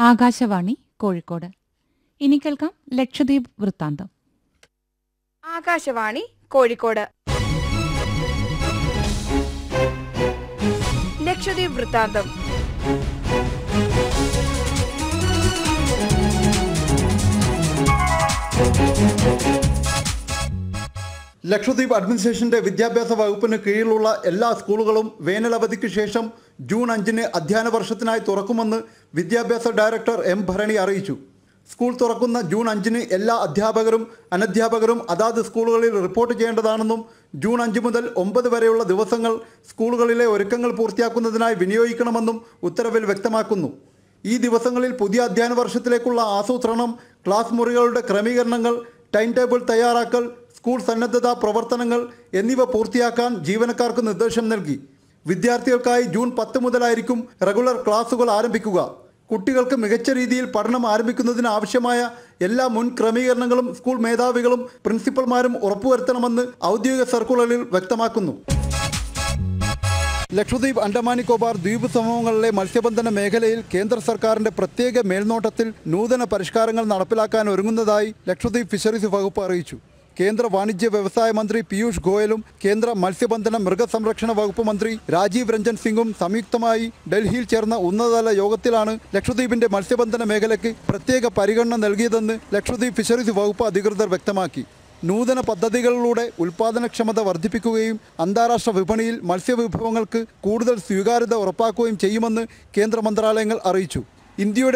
ആകാശവാണി കോഴിക്കോട് ഇനി കേൾക്കാം ലക്ഷദ്വീപ് വൃത്താന്തം ആകാശവാണി കോഴിക്കോട് ലക്ഷദ്വീപ് വൃത്താന്തം ലക്ഷദ്വീപ് അഡ്മിനിസ്ട്രേഷന്റെ വിദ്യാഭ്യാസ വകുപ്പിന് കീഴിലുള്ള എല്ലാ സ്കൂളുകളും വേനലവധിക്ക് ശേഷം ജൂൺ അഞ്ചിന് അധ്യയന വർഷത്തിനായി തുറക്കുമെന്ന് വിദ്യാഭ്യാസ ഡയറക്ടർ എം ഭരണി അറിയിച്ചു സ്കൂൾ തുറക്കുന്ന ജൂൺ അഞ്ചിന് എല്ലാ അധ്യാപകരും അനധ്യാപകരും അതാത് സ്കൂളുകളിൽ റിപ്പോർട്ട് ചെയ്യേണ്ടതാണെന്നും ജൂൺ അഞ്ച് മുതൽ ഒമ്പത് വരെയുള്ള ദിവസങ്ങൾ സ്കൂളുകളിലെ ഒരുക്കങ്ങൾ പൂർത്തിയാക്കുന്നതിനായി വിനിയോഗിക്കണമെന്നും ഉത്തരവിൽ വ്യക്തമാക്കുന്നു ഈ ദിവസങ്ങളിൽ പുതിയ അധ്യയന വർഷത്തിലേക്കുള്ള ആസൂത്രണം ക്ലാസ് മുറികളുടെ ക്രമീകരണങ്ങൾ ടൈം ടേബിൾ തയ്യാറാക്കൽ സ്കൂൾ സന്നദ്ധതാ പ്രവർത്തനങ്ങൾ എന്നിവ പൂർത്തിയാക്കാൻ ജീവനക്കാർക്ക് നിർദ്ദേശം നൽകി വിദ്യാർത്ഥികൾക്കായി ജൂൺ പത്ത് മുതലായിരിക്കും റെഗുലർ ക്ലാസുകൾ ആരംഭിക്കുക കുട്ടികൾക്ക് മികച്ച രീതിയിൽ പഠനം ആരംഭിക്കുന്നതിന് ആവശ്യമായ എല്ലാ മുൻ ക്രമീകരണങ്ങളും സ്കൂൾ മേധാവികളും പ്രിൻസിപ്പൽമാരും ഉറപ്പുവരുത്തണമെന്ന് ഔദ്യോഗിക സർക്കുലറിൽ വ്യക്തമാക്കുന്നു ലക്ഷദ്വീപ് അണ്ടമാൻ നിക്കോബാർ ദ്വീപ് സമൂഹങ്ങളിലെ മത്സ്യബന്ധന മേഖലയിൽ കേന്ദ്ര സർക്കാരിന്റെ പ്രത്യേക മേൽനോട്ടത്തിൽ നൂതന പരിഷ്കാരങ്ങൾ നടപ്പിലാക്കാൻ ഒരുങ്ങുന്നതായി ലക്ഷദ്വീപ് ഫിഷറീസ് വകുപ്പ് അറിയിച്ചു കേന്ദ്ര വാണിജ്യ വ്യവസായ മന്ത്രി പീയൂഷ് ഗോയലും കേന്ദ്ര മത്സ്യബന്ധന മൃഗസംരക്ഷണ വകുപ്പ് മന്ത്രി രാജീവ് രഞ്ജൻ സിംഗും സംയുക്തമായി ഡൽഹിയിൽ ചേർന്ന ഉന്നതതല യോഗത്തിലാണ് ലക്ഷദ്വീപിന്റെ മത്സ്യബന്ധന മേഖലയ്ക്ക് പ്രത്യേക പരിഗണന നൽകിയതെന്ന് ലക്ഷദ്വീപ് ഫിഷറീസ് വകുപ്പ് അധികൃതർ വ്യക്തമാക്കി നൂതന പദ്ധതികളിലൂടെ ഉൽപാദനക്ഷമത വർദ്ധിപ്പിക്കുകയും അന്താരാഷ്ട്ര വിപണിയിൽ മത്സ്യവിഭവങ്ങൾക്ക് കൂടുതൽ സ്വീകാര്യത ഉറപ്പാക്കുകയും ചെയ്യുമെന്ന് കേന്ദ്ര മന്ത്രാലയങ്ങൾ അറിയിച്ചു ഇന്ത്യയുടെ